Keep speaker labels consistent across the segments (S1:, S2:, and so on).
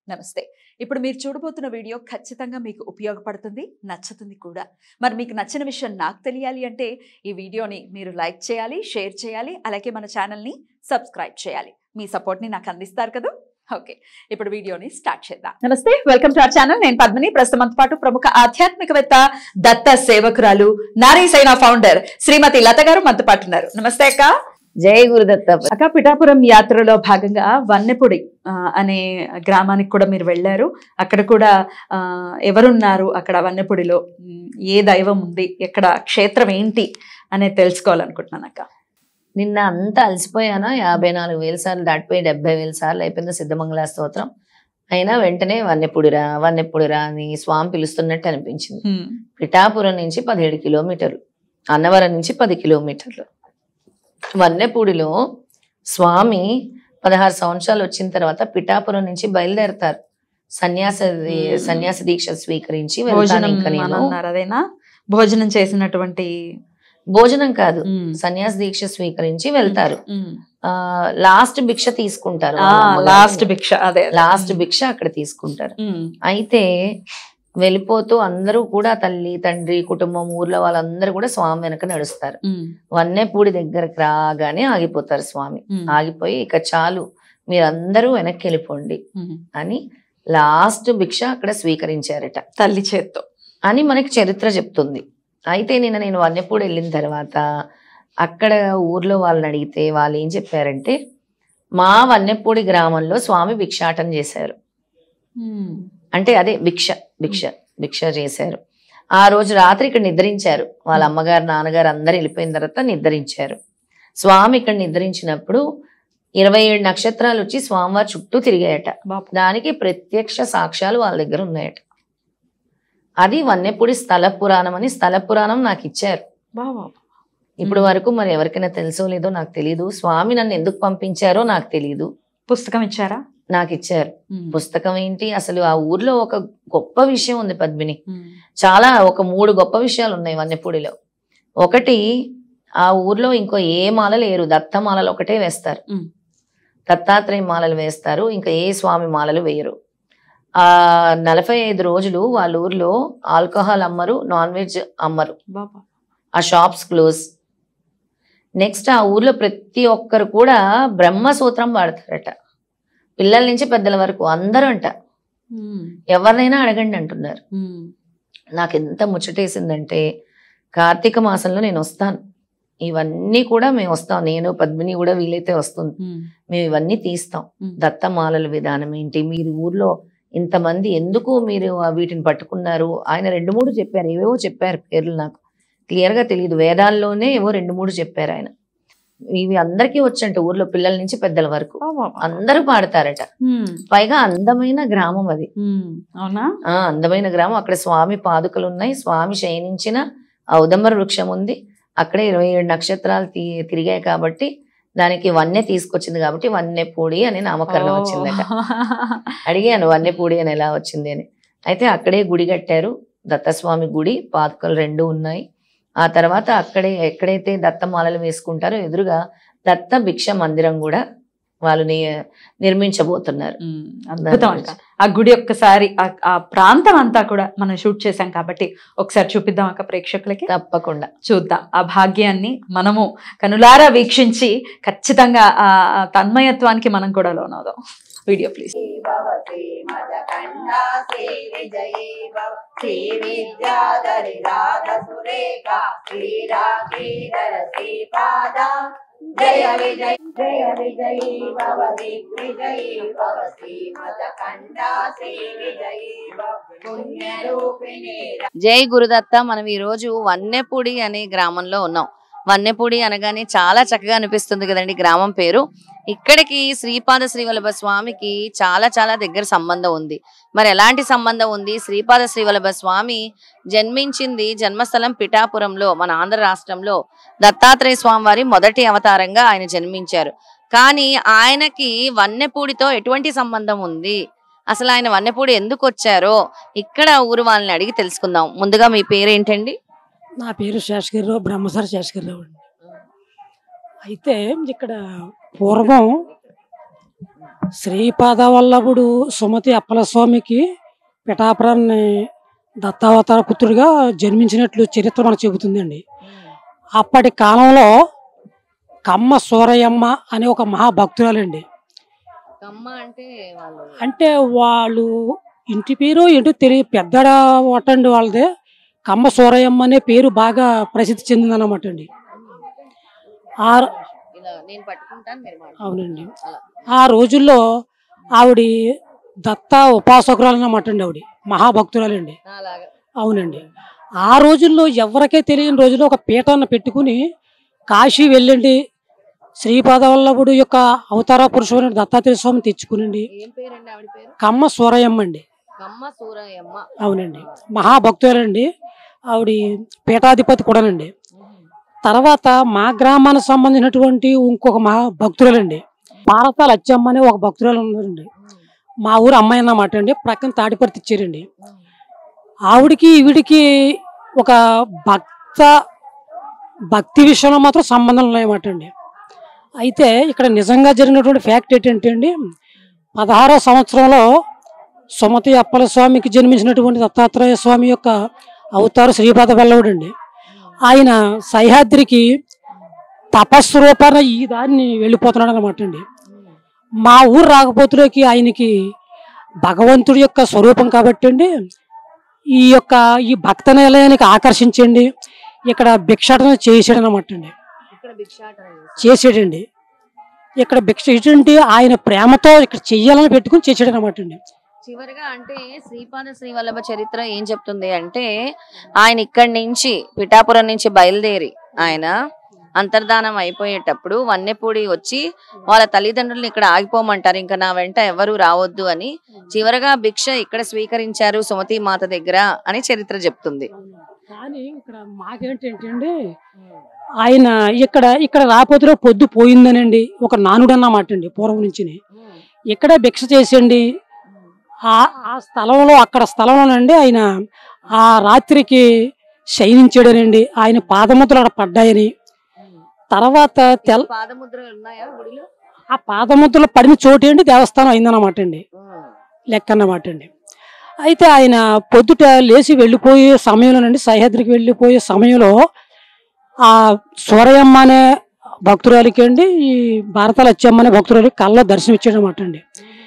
S1: నమస్తే ఇప్పుడు మీరు చూడబోతున్న వీడియో ఖచ్చితంగా మీకు ఉపయోగపడుతుంది నచ్చుతుంది కూడా మరి మీకు నచ్చిన విషయం నాకు తెలియాలి అంటే ఈ వీడియోని మీరు లైక్ చేయాలి షేర్ చేయాలి అలాగే మన ఛానల్ని సబ్స్క్రైబ్ చేయాలి మీ సపోర్ట్ని నాకు అందిస్తారు కదా ఓకే ఇప్పుడు వీడియోని స్టార్ట్ చేద్దాం నమస్తే వెల్కమ్ టు అవర్ ఛానల్ నేను పద్మిని ప్రస్తుతం పాటు ప్రముఖ ఆధ్యాత్మికవేత్త దత్త సేవకురాలు నారీ సైనా ఫౌండర్ శ్రీమతి లత గారు మనతో పాటు ఉన్నారు నమస్తే అక్క
S2: జై గురుదత్త
S1: అక్క పిఠాపురం యాత్రలో భాగంగా వన్నెపొడి ఆ, అనే గ్రామానికి కూడా మీరు వెళ్ళారు అక్కడ కూడా ఆ, ఎవరున్నారు అక్కడ వన్నెపొడిలో ఉమ్, ఏ దైవం ఉంది ఎక్కడ క్షేత్రం ఏంటి అనేది తెలుసుకోవాలనుకుంటున్నాను అక్క
S2: నిన్న అంతా అలసిపోయానా యాభై నాలుగు వేల సార్లు దాటిపోయి డెబ్బై వేల సార్లు అయిపోయింది సిద్ధమంగళ స్తోత్రం అయినా వెంటనే వన్నెపుడిరా వన్నెపుడిరా అని స్వామి పిలుస్తున్నట్టు అనిపించింది
S1: ఉమ్,
S2: పిఠాపురం నుంచి పదిహేడు కిలోమీటర్లు అన్నవరం నుంచి పది కిలోమీటర్లు వన్నెపూడిలో స్వామి పదహారు సంవత్సరాలు వచ్చిన తర్వాత పిఠాపురం నుంచి బయలుదేరతారు సన్యాస
S1: Hmm.
S2: సన్యాస దీక్ష స్వీకరించి వెళ్తాను
S1: భోజనం
S2: ఇంకా
S1: అని
S2: నేను
S1: అన్నారు అదేనా భోజనం చేసినటువంటి
S2: భోజనం కాదు
S1: ఉమ్,
S2: సన్యాస దీక్ష స్వీకరించి వెళ్తారు
S1: ఉమ్.
S2: ఆ లాస్ట్ భిక్ష తీసుకుంటారు
S1: ఆ, లాస్ట్ భిక్ష అదే అదే.
S2: లాస్ట్ భిక్ష అక్కడ తీసుకుంటారు
S1: ఉమ్,
S2: అయితే వెళ్ళిపోతూ అందరూ కూడా తల్లి తండ్రి కుటుంబం ఊర్లో వాళ్ళందరూ కూడా స్వామి వెనక నడుస్తారు
S1: ఉమ్,
S2: వన్నెపూడి దగ్గరకు రాగానే ఆగిపోతారు స్వామి
S1: ఉమ్,
S2: ఆగిపోయి ఇక చాలు మీరందరూ వెనక్కి వెళ్ళిపోండి
S1: ఉమ్.
S2: అని లాస్ట్ భిక్ష అక్కడ స్వీకరించారట
S1: తల్లి చేత్తో
S2: అని మనకి చరిత్ర చెప్తుంది అయితే నిన్న నేను వన్నెపూడి వెళ్ళిన తర్వాత అక్కడ ఊర్లో వాళ్ళని అడిగితే వాళ్ళు ఏం చెప్పారంటే మా వన్నెపూడి గ్రామంలో స్వామి భిక్షాటన చేశారు
S1: ఉమ్,
S2: అంటే అదే భిక్ష భిక్ష భిక్ష చేశారు ఆ రోజు రాత్రి ఇక్కడ నిద్రించారు వాళ్ళ అమ్మగారు నాన్నగారు అందరు వెళ్ళిపోయిన తర్వాత నిద్రించారు స్వామి ఇక్కడ నిద్రించినప్పుడు ఇరవై ఏడు నక్షత్రాలు వచ్చి స్వామివారి చుట్టూ తిరిగాయట
S1: బాపు.
S2: దానికి ప్రత్యక్ష సాక్ష్యాలు వాళ్ళ దగ్గర ఉన్నాయట అది వన్నెపూడి స్థల పురాణం అని స్థల పురాణం నాకు ఇచ్చారు
S1: బాబా
S2: ఇప్పుడు వరకు మరి ఎవరికైనా తెలుసో లేదో నాకు తెలియదు స్వామి నన్ను ఎందుకు పంపించారో నాకు తెలియదు
S1: పుస్తకం ఇచ్చారా
S2: నాకు ఇచ్చారు
S1: ఉమ్,
S2: పుస్తకం ఏంటి అసలు ఆ ఊర్లో ఒక గొప్ప విషయం ఉంది పద్మిని
S1: ఉమ్,
S2: చాలా ఒక మూడు గొప్ప విషయాలు ఉన్నాయి వన్నెపూడిలో ఒకటి ఆ ఊర్లో ఇంకో ఏ మాల లేరు దత్త మాలలు ఒకటే వేస్తారు
S1: ఉమ్.
S2: దత్తాత్రేయ మాలలు వేస్తారు ఇంకా ఏ స్వామి మాలలు వేయరు ఆ నలభై ఐదు రోజులు వాళ్ళ ఊర్లో ఆల్కహాల్ అమ్మరు నాన్ వెజ్ అమ్మరు
S1: బాబా
S2: ఆ షాప్స్ క్లోజ్ నెక్స్ట్ ఆ ఊర్లో ప్రతి ఒక్కరు కూడా బ్రహ్మ సూత్రం వాడతారట పిల్లల నుంచి పెద్దల వరకు అందరూ అంట
S1: ఉమ్,
S2: ఎవరినైనా అడగండి అంటున్నారు
S1: ఉమ్,
S2: నాకు ఎంత ముచ్చటేసిందంటే కార్తీక మాసంలో నేను వస్తాను ఇవన్నీ కూడా మేము వస్తాం నేను పద్మిని కూడా వీలైతే వస్తుంది
S1: ఉమ్,
S2: మేము ఇవన్నీ తీస్తాం
S1: ఉమ్.
S2: దత్తమాలల విధానం ఏంటి మీరు ఊర్లో ఇంతమంది ఎందుకు మీరు ఆ వీటిని పట్టుకున్నారు ఆయన రెండు మూడు చెప్పారు ఏవేవో చెప్పారు పేర్లు నాకు క్లియర్ గా తెలియదు వేదాల్లోనే ఏవో రెండు మూడు చెప్పారు ఆయన ఇవి అందరికీ వచ్చంట ఊర్లో పిల్లల నుంచి పెద్దల వరకు
S1: బాబా.
S2: అందరూ పాడతారట
S1: ఉమ్,
S2: పైగా అందమైన గ్రామం అది
S1: ఉమ్, అవునా
S2: ఆ అందమైన గ్రామం అక్కడ స్వామి పాదుకలు ఉన్నాయి స్వామి శయనించిన ఔదంబర వృక్షం ఉంది అక్కడే ఇరవై ఏడు నక్షత్రాలు తీ తిరిగాయి కాబట్టి దానికి వన్నె తీసుకొచ్చింది కాబట్టి వన్నెపూడి అని నామకరణం వచ్చిందట అడిగాను వన్నెపూడి అని ఎలా వచ్చింది అని అయితే అక్కడే గుడి కట్టారు దత్తస్వామి గుడి పాదుకలు రెండు ఉన్నాయి ఆ తర్వాత అక్కడే ఎక్కడైతే దత్తమాలలు వేసుకుంటారో ఎదురుగా దత్త భిక్ష మందిరం కూడా వాళ్ళు ని- నిర్మించబోతున్నారు
S1: ఉమ్, అద్భుతం అక్క ఆ గుడి ఒక్కసారి ఆ- ఆ ప్రాంతం అంతా కూడా మనం షూట్ చేశాం కాబట్టి ఒకసారి చూపిద్దాం అక్క ప్రేక్షకులకి
S2: తప్పకుండా
S1: చూద్దాం ఆ భాగ్యాన్ని మనము కనులారా వీక్షించి ఖచ్చితంగా ఆ ఆ తన్మయత్వానికి మనం కూడా లోనవుదాం వీడియో ప్లీజ్
S3: భవతి మదకండా శ్రీ విజయీ భవ శ్రీ విద్యాధరి రాధ సురేఖ శ్రీరాధీధర శ్రీపాద జయ విజయ జయ విజయీ భవ దిగ్విజయీ భవ శ్రీ మదకండా శ్రీ విజయీ భవ పుణ్యరూపిణి
S2: జై గురుదత్త మనం ఈ రోజు వన్నెపూడి అనే గ్రామంలో ఉన్నాం వన్నెపూడి అనగానే చాలా చక్కగా అనిపిస్తుంది కదండి గ్రామం పేరు ఇక్కడికి శ్రీపాద శ్రీవల్లభ స్వామికి చాలా చాలా దగ్గర సంబంధం ఉంది మరి ఎలాంటి సంబంధం ఉంది శ్రీపాద శ్రీవల్లభ స్వామి జన్మించింది జన్మస్థలం పిఠాపురంలో మన ఆంధ్ర రాష్ట్రంలో దత్తాత్రేయ స్వామి వారి మొదటి అవతారంగా ఆయన జన్మించారు కానీ ఆయనకి వన్నెపూడితో ఎటువంటి సంబంధం ఉంది అసలు ఆయన వన్నెపూడి ఎందుకు వచ్చారో ఇక్కడ ఊరు వాళ్ళని అడిగి తెలుసుకుందాం ముందుగా మీ పేరేంటండి
S4: నా పేరు శేషగిరిరావు బ్రహ్మసారి శేషగిరిరావు అండి అయితే ఇక్కడ పూర్వం శ్రీపాద వల్లభుడు సుమతి అప్పల స్వామికి పిఠాపురాన్ని దత్తావతార పుత్రుడిగా జన్మించినట్లు చరిత్ర మనకు చెబుతుందండి అప్పటి కాలంలో కమ్మ సూరయమ్మ అనే ఒక మహాభక్తురాలండి
S2: కమ్మ అంటే వాళ్ళు
S4: అంటే వాళ్ళు ఇంటి పేరు ఏంటో తెలియ పెద్దడ వటండి వాళ్ళదే కమ్మ సూరయమ్మ అనే పేరు బాగా ప్రసిద్ధి చెందిందన్నమాట అండి ఆ
S2: ఇలా నేను పట్టుకుంటాను మీరు మాట్లాడండి.
S4: అవునండి
S2: అలా.
S4: ఆ రోజుల్లో ఆవిడ దత్త ఉపాసకురాలు అన్నమాట అండి ఆవిడ మహాభక్తురాలండి
S2: అలాగా
S4: అవునండి ఆ రోజుల్లో ఎవరికే తెలియని రోజుల్లో ఒక పీఠాన్ని పెట్టుకుని కాశీ వెళ్ళండి శ్రీపాద వల్లభుడు యొక్క అవతార పురుషుడు దత్తాత్రేయ స్వామి తెచ్చుకునండి
S2: ఏం పేరండి ఆవిడ పేరు
S4: కమ్మ సూరయమ్మ అండి
S2: కమ్మ సూరయ్యమ్మ
S4: అవునండి మహాభక్తులండి ఆవిడ పీఠాధిపతి కూడానండి తర్వాత మా గ్రామానికి సంబంధించినటువంటి ఇంకొక మహా భక్తురాలండి భారతాల అచ్చమ్మ అనే ఒక భక్తురాలు ఉన్నారండి మా ఊరు అమ్మాయి అన్నమాట అండి ప్రక్కన తాడిపర్తి ఇచ్చారండి ఆవిడికి ఈవిడికి ఒక భక్త భక్తి విషయంలో మాత్రం సంబంధాలు ఉన్నాయన్నమాట అండి అయితే ఇక్కడ నిజంగా జరిగినటువంటి ఫ్యాక్ట్ ఏంటంటే అండి పదహారో సంవత్సరంలో సుమతి అప్పల స్వామికి జన్మించినటువంటి దత్తాత్రేయ స్వామి యొక్క అవతారు శ్రీపాద వల్లవుడు అండి ఆయన సహ్యాద్రికి తపస్సు రూపాన ఈ దారిని వెళ్ళిపోతున్నాడు అనమాట అండి మా ఊరు రాకపోతులోకి ఆయనకి భగవంతుడి యొక్క స్వరూపం కాబట్టి అండి ఈ యొక్క ఈ భక్త నిలయానికి ఆకర్షించండి ఇక్కడ భిక్షాటన చేసాడు అనమాట అండి
S2: ఇక్కడ భిక్షాటన చేశారు.
S4: చేసాడండి ఇక్కడ భిక్ష ఇటువంటి ఆయన ప్రేమతో ఇక్కడ చెయ్యాలని పెట్టుకుని చేసాడు అనమాట అండి
S2: చివరిగా అంటే శ్రీపాద శ్రీవల్లభ చరిత్ర ఏం చెప్తుంది అంటే ఆయన ఇక్కడి నుంచి పిఠాపురం నుంచి బయలుదేరి ఆయన అంతర్ధానం అయిపోయేటప్పుడు వన్నెపూడి వచ్చి వాళ్ళ తల్లిదండ్రుల్ని ఇక్కడ ఆగిపోమంటారు ఇంకా నా వెంట ఎవరు రావద్దు అని చివరగా భిక్ష ఇక్కడ స్వీకరించారు సుమతి మాత దగ్గర అని చరిత్ర చెప్తుంది
S4: కానీ ఇక్కడ మాకేంటంటే అండి ఆయన ఇక్కడ ఇక్కడ రాపోతులో పొద్దు పోయిందనండి ఒక నానుడు అన్నమాట అండి పూర్వం నుంచి ఇక్కడే భిక్ష చేసండి ఆ ఆ స్థలంలో అక్కడ స్థలంలోనండి ఆయన ఆ రాత్రికి శయనించాడనండి ఆయన పాదముద్రలు అక్కడ పడ్డాయని తర్వాత తెల్
S2: పాదముద్రలు ఉన్నాయా గుడిలో
S4: ఆ పాదముద్రలు పడిన చోటు అండి దేవస్థానం అయిందన్నమాట అండి లెక్క అన్నమాట అండి అయితే ఆయన పొద్దుట లేచి వెళ్ళిపోయే సమయంలోనండి సహ్యాద్రికి వెళ్ళిపోయే సమయంలో ఆ సూరయమ్మ అనే భక్తురాలికి అండి ఈ భారతాల అచ్చమ్మ అనే భక్తురాలికి కళ్ళ దర్శనం ఇచ్చాడనమాట అండి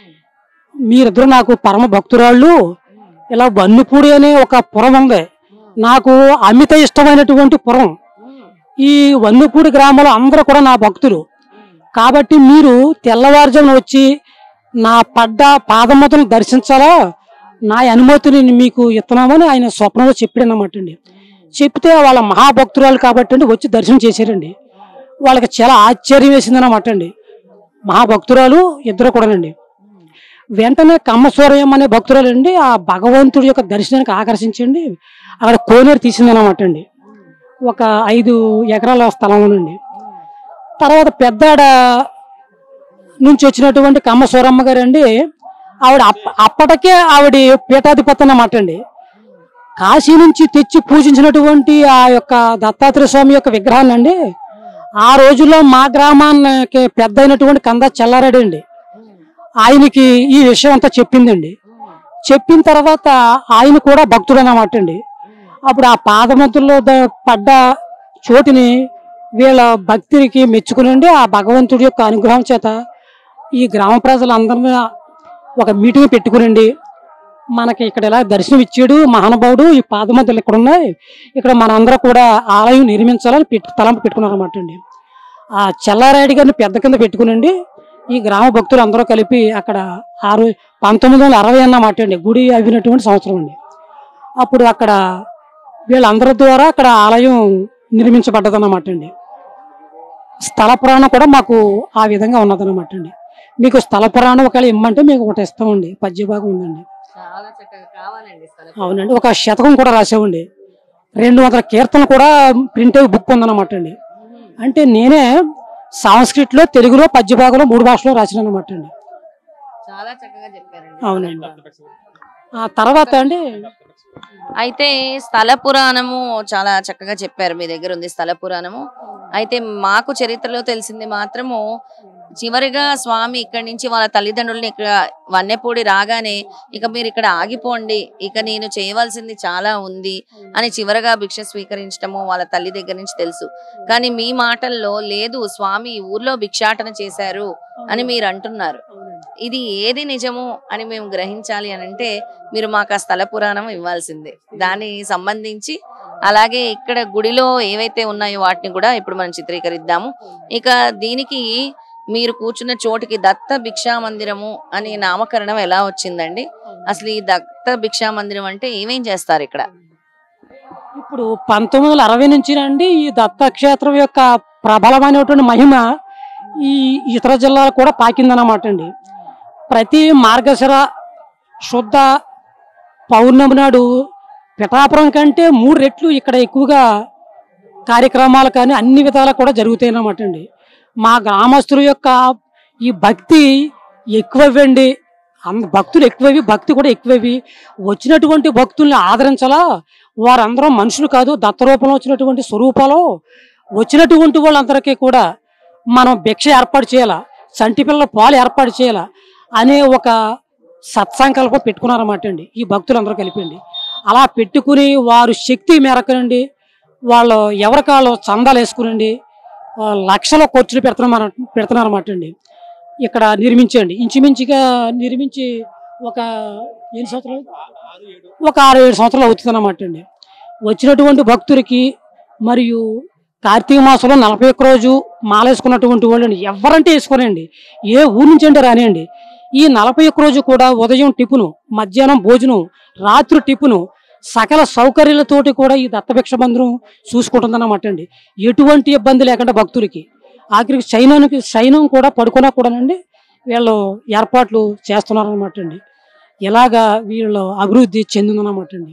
S4: మీరిద్దరు నాకు పరమ భక్తురాళ్ళు ఇలా వన్నుపూడి అనే ఒక పురం ఉంది నాకు అమిత ఇష్టమైనటువంటి పురం ఈ వన్నుపూడి గ్రామంలో అందరూ కూడా నా భక్తులు కాబట్టి మీరు తెల్లవారుజామున వచ్చి నా పడ్డ పాదమ్మతను దర్శించాలా నా అనుమతిని మీకు ఇస్తున్నామని ఆయన స్వప్నంలో చెప్పాడన్నమాట అండి చెప్తే వాళ్ళ మహాభక్తురాలు కాబట్టి అండి వచ్చి దర్శనం చేశారండి వాళ్ళకి చాలా ఆశ్చర్యం వేసిందన్నమాట అండి మహాభక్తురాలు ఇద్దరు కూడానండి వెంటనే కమ్మస్వరయం అనే భక్తురాలు అండి ఆ భగవంతుడి యొక్క దర్శనానికి ఆకర్షించండి అక్కడ కోనేరు తీసిందన్నమాట అండి ఒక ఐదు ఎకరాల స్థలంలోనండి తర్వాత పెద్దాడ నుంచి వచ్చినటువంటి కమ్మ సూరమ్మ గారు అండి ఆవిడ అప్ప- అప్పటికే ఆవిడ పీఠాధిపతి అన్నమాట అండి కాశీ నుంచి తెచ్చి పూజించినటువంటి ఆ యొక్క దత్తాత్రేయ స్వామి యొక్క విగ్రహాన్ని అండి ఆ రోజుల్లో మా గ్రామానికి పెద్ద అయినటువంటి కంద చెల్లారెడ్డి అండి ఆయనకి ఈ విషయం అంతా చెప్పిందండి చెప్పిన తర్వాత ఆయన కూడా భక్తుడు అన్నమాట అండి అప్పుడు ఆ పాదమంతుల్లో ద- పడ్డ చోటుని వీళ్ళ భక్తికి మెచ్చుకునండి ఆ భగవంతుడి యొక్క అనుగ్రహం చేత ఈ గ్రామ ప్రజలందరినీ ఒక మీటింగ్ పెట్టుకునండి మనకి ఇక్కడ ఇలా దర్శనం ఇచ్చాడు మహానుభావుడు ఈ పాదమంతులు ఇక్కడ ఉన్నాయి ఇక్కడ మనందరూ కూడా ఆలయం నిర్మించాలని పెట్టు తలంపు పెట్టుకున్నారు అనమాట అండి ఆ చెల్లారాయుడు గారిని పెద్ద కింద పెట్టుకునండి ఈ గ్రామ భక్తులు అందరూ కలిపి అక్కడ ఆరు పంతొమ్మిది వందల అరవై అన్నమాట అండి గుడి అవినటువంటి సంవత్సరం అండి అప్పుడు అక్కడ వీళ్ళందరి ద్వారా అక్కడ ఆలయం నిర్మించబడ్డదన్నమాట అండి స్థల పురాణం కూడా మాకు ఆ విధంగా ఉన్నదన్నమాట అండి మీకు స్థల పురాణం ఒకవేళ ఇమ్మంటే మీకు ఒకటి ఇస్తామండి పద్య భాగం ఉందండి
S2: చాలా చక్కగా కావాలండి స్థలం
S4: అవునండి ఒక శతకం కూడా రాసామండి రెండు వందల కీర్తనలు కూడా ప్రింట్ అయ్యి బుక్ ఉందన్నమాట అండి అంటే నేనే సంస్కృతిలో తెలుగులో పద్య భాగంలో మూడు భాషలో రాసిన అనమాట అండి
S2: చాలా చక్కగా చెప్పారండి
S4: అవునండి ఆ తర్వాత అండి
S2: అయితే స్థల పురాణము చాలా చక్కగా చెప్పారు మీ దగ్గర ఉంది స్థల పురాణము అయితే మాకు చరిత్రలో తెలిసింది మాత్రము చివరిగా స్వామి ఇక్కడి నుంచి వాళ్ళ తల్లిదండ్రుల్ని ఇక్కడ వన్నెపూడి రాగానే ఇక మీరు ఇక్కడ ఆగిపోండి ఇక నేను చేయవలసింది చాలా ఉంది అని చివరగా భిక్ష స్వీకరించడము వాళ్ళ తల్లి దగ్గర నుంచి తెలుసు కానీ మీ మాటల్లో లేదు స్వామి ఈ ఊర్లో భిక్షాటన చేశారు అని మీరు అంటున్నారు ఇది ఏది నిజము అని మేము గ్రహించాలి అని అంటే మీరు మాకు ఆ స్థల పురాణం ఇవ్వాల్సిందే దానికి సంబంధించి అలాగే ఇక్కడ గుడిలో ఏవైతే ఉన్నాయో వాటిని కూడా ఇప్పుడు మనం చిత్రీకరిద్దాము ఇక దీనికి మీరు కూర్చున్న చోటికి దత్త భిక్షా మందిరము అనే నామకరణం ఎలా వచ్చిందండి అసలు ఈ దత్త భిక్షా మందిరం అంటే ఏమేం చేస్తారు ఇక్కడ
S4: ఇప్పుడు పంతొమ్మిది వందల అరవై నుంచి అండి ఈ దత్తక్షేత్రం యొక్క ప్రబలమైనటువంటి మహిమ ఈ ఇతర జిల్లాలు కూడా పాకిందన్నమాట అండి ప్రతి మార్గశిర శుద్ధ పౌర్ణమి నాడు పిఠాపురం కంటే మూడు రెట్లు ఇక్కడ ఎక్కువగా కార్యక్రమాలు కానీ అన్ని విధాలు కూడా జరుగుతాయి అన్నమాట అండి మా గ్రామస్తుల యొక్క ఈ భక్తి ఎక్కువవ్వండి అంద భక్తులు ఎక్కువవి భక్తి కూడా ఎక్కువవి వచ్చినటువంటి భక్తుల్ని ఆదరించాలా వారందరూ మనుషులు కాదు దత్త రూపంలో వచ్చినటువంటి స్వరూపాలు వచ్చినటువంటి వాళ్ళందరికీ కూడా మనం భిక్ష ఏర్పాటు చేయాలా సంటి పిల్లల పాలు ఏర్పాటు చేయాలా అనే ఒక సత్సంకల్పం పెట్టుకున్నారన్నమాట అండి ఈ భక్తులందరూ కలిపండి అలా పెట్టుకుని వారు శక్తి మేరకునండి వాళ్ళు ఎవరికాళ్ళు చందాలు వేసుకునండి ఆ, లక్షల ఖర్చులు పెడుతున్నారు పెడుతున్నారన్నమాట అండి ఇక్కడ నిర్మించండి ఇంచుమించుగా నిర్మించి ఒక ఎన్ని సంవత్సరాలు ఒక ఆరు ఏడు సంవత్సరాలు అవుతుంది అన్నమాట అండి వచ్చినటువంటి భక్తులకి మరియు కార్తీక మాసంలో నలభై ఒక్క రోజు మాలేసుకున్నటువంటి వాళ్ళండి ఎవరంటే వేసుకోనండి ఏ ఊరు నుంచి అంటే రానియండి ఈ నలభై ఒక్క రోజు కూడా ఉదయం టిఫును మధ్యాహ్నం భోజనం రాత్రి టిఫును సకల సౌకర్యాలతోటి కూడా ఈ దత్తభిక్ష మందిరం చూసుకుంటుందన్నమాట అండి ఎటువంటి ఇబ్బంది లేకుండా భక్తులకి ఆఖరికి శయనానికి శయనం కూడా పడుకున్నా కూడానండి వీళ్ళు ఏర్పాట్లు చేస్తున్నారన్నమాట అండి ఇలాగా వీళ్ళు అభివృద్ధి చెందిందన్నమాట అండి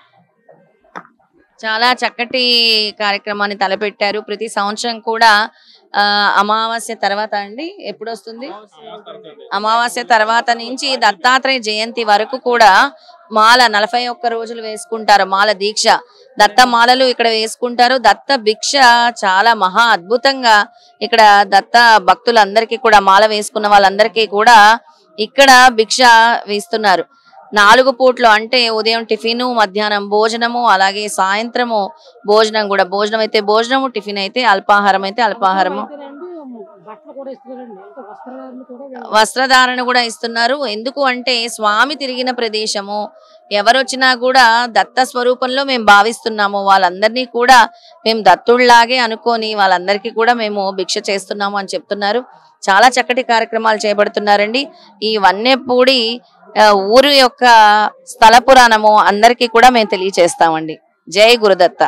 S2: చాలా చక్కటి కార్యక్రమాన్ని తలపెట్టారు ప్రతి సంవత్సరం కూడా ఆ, అమావాస్య తర్వాత అండి ఎప్పుడు వస్తుంది అమావాస్య తర్వాత నుంచి దత్తాత్రేయ జయంతి వరకు కూడా మాల నలభై ఒక్క రోజులు వేసుకుంటారు మాల దీక్ష దత్త మాలలు ఇక్కడ వేసుకుంటారు దత్త భిక్ష చాలా మహా అద్భుతంగా ఇక్కడ దత్త భక్తులందరికీ కూడా మాల వేసుకున్న వాళ్ళందరికీ కూడా ఇక్కడ భిక్ష వేస్తున్నారు నాలుగు పూట్లు అంటే ఉదయం టిఫిన్ మధ్యాహ్నం భోజనము అలాగే సాయంత్రము భోజనం కూడా భోజనం అయితే భోజనము టిఫిన్ అయితే అల్పాహారం అయితే అల్పాహారము
S4: బట్టలు కూడా ఇస్తున్నారండి ఇంకా వస్త్రాలను కూడా వీళ్ళు-
S2: వస్త్రధారణ కూడా ఇస్తున్నారు ఎందుకు అంటే స్వామి తిరిగిన ప్రదేశము ఎవరొచ్చినా కూడా దత్త స్వరూపంలో మేము భావిస్తున్నాము వాళ్ళందరినీ కూడా మేము దత్తుళ్లాగే అనుకొని వాళ్ళందరికీ కూడా మేము భిక్ష చేస్తున్నాము అని చెప్తున్నారు చాలా చక్కటి కార్యక్రమాలు చేపడుతున్నారండి ఈ వన్నెపూడి ఆ, ఊరు యొక్క స్థల పురాణము అందరికీ కూడా మేము తెలియచేస్తామండి జై గురుదత్త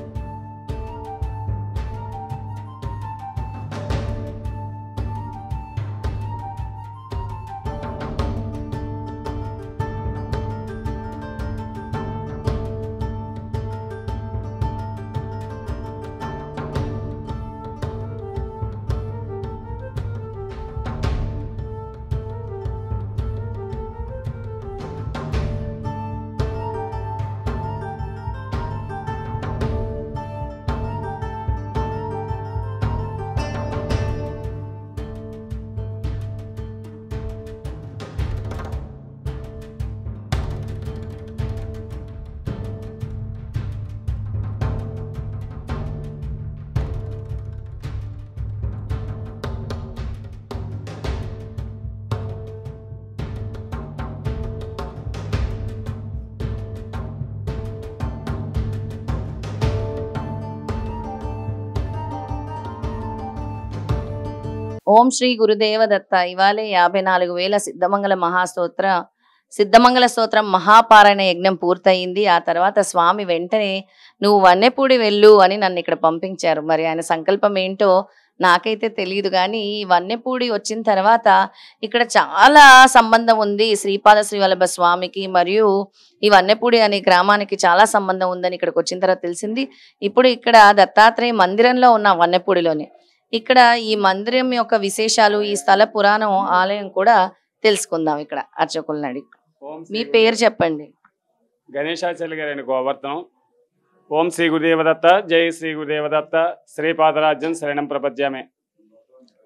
S2: ఓం శ్రీ గురుదేవ దత్త ఇవాళే యాభై నాలుగు వేల సిద్ధమంగళ మహాస్తోత్ర సిద్ధమంగళ స్తోత్రం మహాపారాయణ యజ్ఞం పూర్తయింది ఆ తర్వాత స్వామి వెంటనే నువ్వు వన్నెపూడి వెళ్ళు అని నన్ను ఇక్కడ పంపించారు మరి ఆయన సంకల్పం ఏంటో నాకైతే తెలియదు కానీ ఈ వన్నెపూడి వచ్చిన తర్వాత ఇక్కడ చాలా సంబంధం ఉంది శ్రీపాద శ్రీవల్లభ స్వామికి మరియు ఈ వన్నెపూడి అనే గ్రామానికి చాలా సంబంధం ఉందని ఇక్కడికి వచ్చిన తర్వాత తెలిసింది ఇప్పుడు ఇక్కడ దత్తాత్రేయ మందిరంలో ఉన్న వన్నెపూడిలోని ఇక్కడ ఈ మందిరం యొక్క విశేషాలు ఈ స్థల పురాణం ఆలయం కూడా తెలుసుకుందాం ఇక్కడ అర్చకులను అడిగి
S5: ఓం
S2: మీ
S5: శ్రీ
S2: పేరు చెప్పండి
S5: గణేశాచార్య గారి గోవర్ధనం ఓం శ్రీ గురుదేవదత్త జై శ్రీ గురుదేవదత్త శ్రీపాదరాజ్యం శరణం ప్రపద్యామే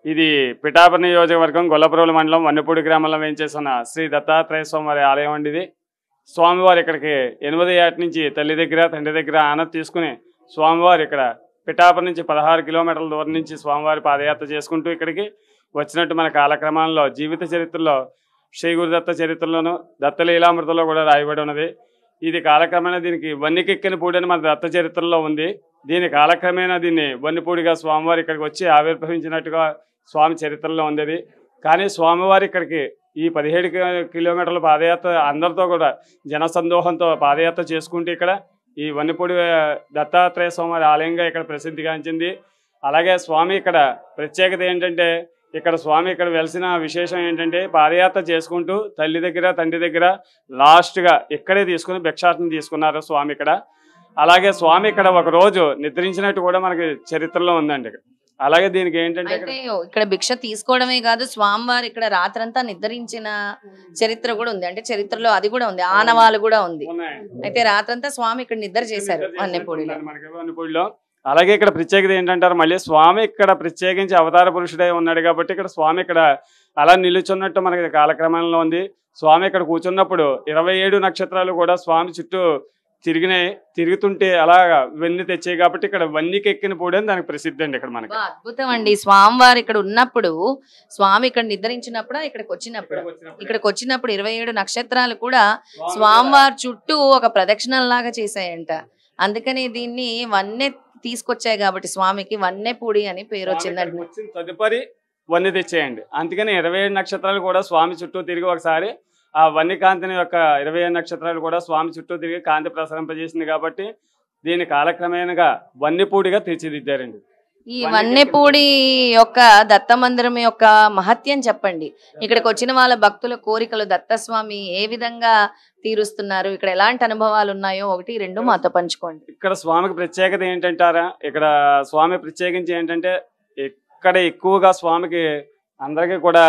S5: ఇది పిఠాపురం నియోజకవర్గం గొల్లపురవుల మండలం వన్నపూడి గ్రామంలో వేయించేసిన శ్రీ దత్తాత్రేయ స్వామివారి ఆలయం అండి ఇది స్వామివారు ఇక్కడికి ఎనిమిది ఏట నుంచి తల్లి దగ్గర తండ్రి దగ్గర ఆనతి తీసుకుని స్వామివారు ఇక్కడ పిఠాపురం నుంచి పదహారు కిలోమీటర్ల దూరం నుంచి స్వామివారి పాదయాత్ర చేసుకుంటూ ఇక్కడికి వచ్చినట్టు మన కాలక్రమాల్లో జీవిత చరిత్రలో శ్రీ గురుదత్త చరిత్రలోను దత్త లీలామృతంలో కూడా రాయబడి ఉన్నది ఇది కాలక్రమేణా దీనికి వన్నికెక్కిన పూడి అని మన దత్త చరిత్రలో ఉంది దీని కాలక్రమేణా దీన్ని వన్నిపూడిగా స్వామివారి ఇక్కడికి వచ్చి ఆవిర్భవించినట్టుగా స్వామి చరిత్రలో ఉంది అది కానీ స్వామివారి ఇక్కడికి ఈ పదిహేడు కి- కిలోమీటర్ల పాదయాత్ర అందరితో కూడా జనసందోహంతో పాదయాత్ర చేసుకుంటూ ఇక్కడ ఈ వన్నిపూడి దత్తాత్రేయ స్వామివారి ఆలయంగా ఇక్కడ ప్రసిద్ధిగాంచింది అలాగే స్వామి ఇక్కడ ప్రత్యేకత ఏంటంటే ఇక్కడ స్వామి ఇక్కడ వెలిసిన విశేషం ఏంటంటే పాదయాత్ర చేసుకుంటూ తల్లి దగ్గర తండ్రి దగ్గర లాస్ట్గా ఇక్కడే తీసుకుని భిక్షాటన తీసుకున్నారు స్వామి ఇక్కడ అలాగే స్వామి ఇక్కడ ఒక రోజు నిద్రించినట్టు కూడా మనకి చరిత్రలో ఉందండి ఇక్కడ. అలాగే దీనికి ఏంటంటే ఇక్కడ
S2: అయితే ఇక్కడ భిక్ష తీసుకోవడమే కాదు స్వామివారు ఇక్కడ రాత్రంతా నిద్రించిన చరిత్ర కూడా ఉంది అంటే చరిత్రలో అది కూడా ఉంది ఆనవాలు కూడా ఉంది
S5: ఉన్నాయండి.
S2: అయితే రాత్రంతా స్వామి ఇక్కడ నిద్ర చేశారు అన్నెపూడిలో
S5: మనకి వన్నెపూడిలో అలాగే ఇక్కడ ప్రత్యేకత ఏంటంటారు మళ్ళీ స్వామి ఇక్కడ ప్రత్యేకించి అవతార పురుషుడే ఉన్నాడు కాబట్టి ఇక్కడ స్వామి ఇక్కడ అలా నిలుచున్నట్టు మనకి కాలక్రమంలో ఉంది స్వామి ఇక్కడ కూర్చున్నప్పుడు ఇరవై ఏడు నక్షత్రాలు కూడా స్వామి చుట్టూ తిరిగినాయి తిరుగుతుంటే అలా వెన్ని తెచ్చాయి కాబట్టి ఇక్కడ వన్నికి ఎక్కిన పూడి అని దానికి ప్రసిద్ధి అండి ఇక్కడ మనకి
S2: అబ్బా, అద్భుతం అండి స్వామివారు ఇక్కడ ఉన్నప్పుడు స్వామి ఇక్కడ నిద్రించినప్పుడు ఇక్కడికి వచ్చినప్పుడు ఇక్కడికి వచ్చినప్పుడు ఇరవై ఏడు నక్షత్రాలు కూడా స్వామివారి చుట్టూ ఒక ప్రదక్షిణం లాగా చేశాయంట అందుకని దీన్ని వన్నె తీసుకొచ్చాయి కాబట్టి స్వామికి వన్నెపూడి అని పేరు
S5: స్వామి
S2: వచ్చిందంట
S5: ఇక్కడికి వచ్చిన తదుపరి వన్ని తెచ్చేయండి అందుకని ఇరవై ఏడు నక్షత్రాలు కూడా స్వామి చుట్టూ తిరిగి ఒకసారి ఆ వన్ని కాంతిని యొక్క ఇరవై ఏడు నక్షత్రాలు కూడా స్వామి చుట్టూ తిరిగి కాంతి ప్రసరింపజేసింది కాబట్టి దీని కాలక్రమేణగా వన్నిపూడిగా తీర్చిదిద్దారండి
S2: ఈ వన్నెపూడి యొక్క దత్త మందిరం యొక్క మహత్యం చెప్పండి ఇక్కడికి వచ్చిన వాళ్ళ భక్తుల కోరికలు దత్తస్వామి ఏ విధంగా తీరుస్తున్నారు ఇక్కడ ఎలాంటి అనుభవాలు ఉన్నాయో ఒకటి రెండు మాతో పంచుకోండి
S5: ఇక్కడ స్వామికి ప్రత్యేకత ఏంటంటారా ఇక్కడ స్వామి ప్రత్యేకించి ఏంటంటే ఇక్కడ ఎక్కువగా స్వామికి అందరికీ కూడా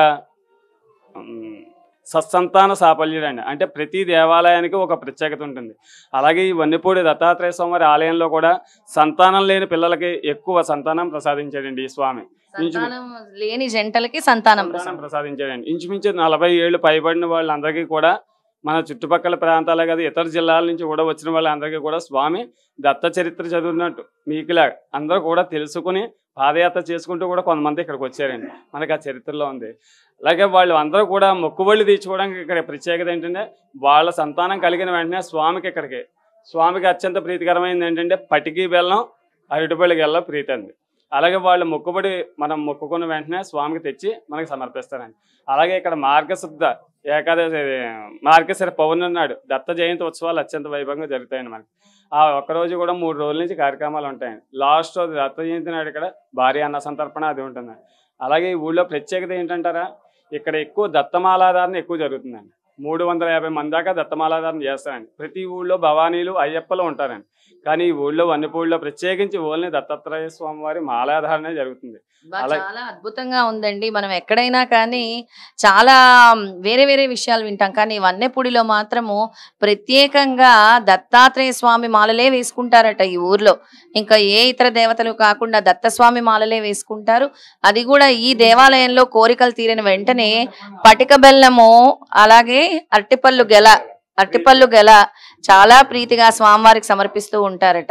S5: ఉమ్, సత్సంతాన సాఫల్యుడు అండి అంటే ప్రతి దేవాలయానికి ఒక ప్రత్యేకత ఉంటుంది అలాగే ఈ వన్నిపూడి దత్తాత్రేయ స్వామి ఆలయంలో కూడా సంతానం లేని పిల్లలకి ఎక్కువ సంతానం ప్రసాదించాడండి ఈ స్వామి
S2: సంతానం లేని జంటలకి సంతానం
S5: సంతానం
S2: ప్రసాదం.
S5: ప్రసాదించాడండి ఇంచుమించు నలభై ఏళ్ళు పైబడిన వాళ్ళందరికీ కూడా మన చుట్టుపక్కల ప్రాంతాలే కాదు ఇతర జిల్లాల నుంచి కూడా వచ్చిన వాళ్ళందరికీ కూడా స్వామి దత్త చరిత్ర చదివినట్టు మీకులా అందరూ కూడా తెలుసుకుని పాదయాత్ర చేసుకుంటూ కూడా కొంతమంది ఇక్కడికి వచ్చారండి మనకి ఆ చరిత్రలో ఉంది అలాగే వాళ్ళు అందరూ కూడా మొక్కుబళ్ళు తీర్చుకోవడానికి ఇక్కడ ప్రత్యేకత ఏంటంటే వాళ్ళ సంతానం కలిగిన వెంటనే స్వామికి ఇక్కడికి స్వామికి అత్యంత ప్రీతికరమైనది ఏంటంటే పటికి బెల్లం అరటిపల్లి గెల్ల ప్రీతి అంది అలాగే వాళ్ళు మొక్కుబడి మనం మొక్కుకున్న వెంటనే స్వామికి తెచ్చి మనకి సమర్పిస్తారండి అలాగే ఇక్కడ మార్గశుద్ధ ఏకాదశి ఇది, మార్గశిర పౌర్ణమి నాడు దత్త జయంతి ఉత్సవాలు అత్యంత వైభవంగా జరుగుతాయండి మనకి ఆ ఒక్క రోజు కూడా మూడు రోజుల నుంచి కార్యక్రమాలు ఉంటాయండి లాస్ట్ రోజు దత్త జయంతి నాడు ఇక్కడ భారీ అన్న సంతర్పణ అది ఉంటుందండి అలాగే ఈ ఊళ్ళో ప్రత్యేకత ఏంటంటారా ఇక్కడ ఎక్కువ దత్తమాలాధారణ ఎక్కువ జరుగుతుందండి మూడు వందల యాభై మంది దాకా దత్తమాలాధారణ చేస్తారండి ప్రతి ఊళ్ళో భవానీలు అయ్యప్పలు ఉంటారండి కానీ ఈ ఊళ్ళో వన్నపూడిలో ప్రత్యేకించి ఓన్లీ దత్తాత్రేయ స్వామి వారి మాలాధారణ జరుగుతుంది
S2: బా,
S5: అలా-
S2: చాలా అద్భుతంగా ఉందండి మనం ఎక్కడైనా కానీ చాలా వేరే వేరే విషయాలు వింటాం కానీ వన్నెపూడిలో మాత్రము ప్రత్యేకంగా దత్తాత్రేయ స్వామి మాలలే వేసుకుంటారట ఈ ఊర్లో ఇంకా ఏ ఇతర దేవతలు కాకుండా దత్తస్వామి మాలలే వేసుకుంటారు అది కూడా ఈ దేవాలయంలో కోరికలు తీరిన వెంటనే పటిక బెల్లము అలాగే అరటిపళ్ళు గెల అరటిపళ్ళు గెల చాలా ప్రీతిగా స్వామివారికి సమర్పిస్తూ ఉంటారట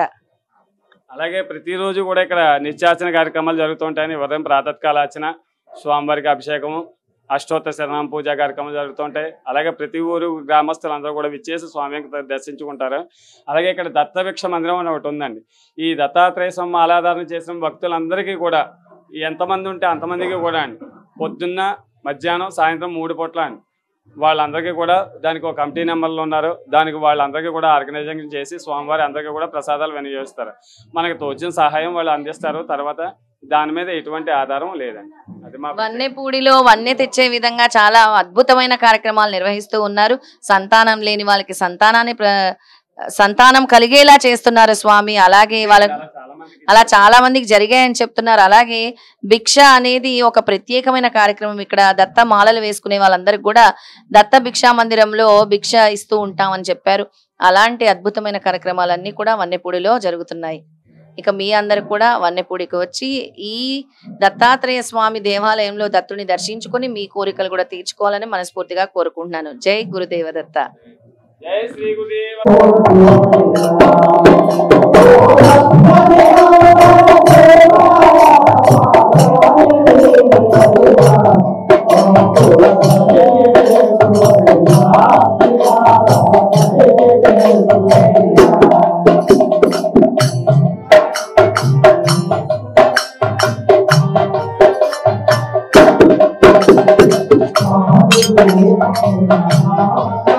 S5: అలాగే ప్రతిరోజు కూడా ఇక్కడ నిత్యార్చన కార్యక్రమాలు జరుగుతూ ఉంటాయని ఉదయం ప్రాతకాలార్చన స్వామివారికి అభిషేకము అష్టోత్తర శరణం పూజా కార్యక్రమాలు జరుగుతుంటాయి అలాగే ప్రతి ఊరు గ్రామస్తులందరూ కూడా విచ్చేసి స్వామికి ద- దర్శించుకుంటారు అలాగే ఇక్కడ దత్తభిక్ష మందిరం అని ఒకటి ఉందండి ఈ దత్తాత్రేయ స్వామి ఆరాధన చేసిన భక్తులందరికీ కూడా ఎంతమంది ఉంటే అంతమందికి కూడా అండి పొద్దున్న మధ్యాహ్నం సాయంత్రం మూడు పూట్ల అండి వాళ్ళందరికీ కూడా దానికి ఒక కమిటీ నెంబర్లు ఉన్నారు దానికి వాళ్ళందరికీ కూడా ఆర్గనైజింగ్ చేసి స్వామివారి అందరికీ కూడా ప్రసాదాలు వినియోగిస్తారు మనకి తోచిన సహాయం వాళ్ళు అందిస్తారు తర్వాత దాని మీద ఎటువంటి ఆధారం లేదండి అది మా
S2: వన్నెపూడిలో వన్నె తెచ్చే విధంగా చాలా అద్భుతమైన కార్యక్రమాలు నిర్వహిస్తూ ఉన్నారు సంతానం లేని వాళ్ళకి సంతానాన్ని ప్ర- సంతానం కలిగేలా చేస్తున్నారు స్వామి అలాగే వాళ్ళ
S5: చాలా చాలా మందికి
S2: అలా చాలా మందికి జరిగాయని చెప్తున్నారు అలాగే భిక్ష అనేది ఒక ప్రత్యేకమైన కార్యక్రమం ఇక్కడ దత్త మాలలు వేసుకునే వాళ్ళందరికి కూడా దత్త భిక్షా మందిరంలో భిక్ష ఇస్తూ ఉంటామని చెప్పారు అలాంటి అద్భుతమైన కార్యక్రమాలన్నీ కూడా వన్నెపూడిలో జరుగుతున్నాయి ఇక మీ అందరు కూడా వన్నెపూడికి వచ్చి ఈ దత్తాత్రేయ స్వామి దేవాలయంలో దత్తుని దర్శించుకొని మీ కోరికలు కూడా తీర్చుకోవాలని మనస్ఫూర్తిగా కోరుకుంటున్నాను జై గురుదేవ దత్త
S5: జై శ్రీ గురుదేవ
S6: Thank you.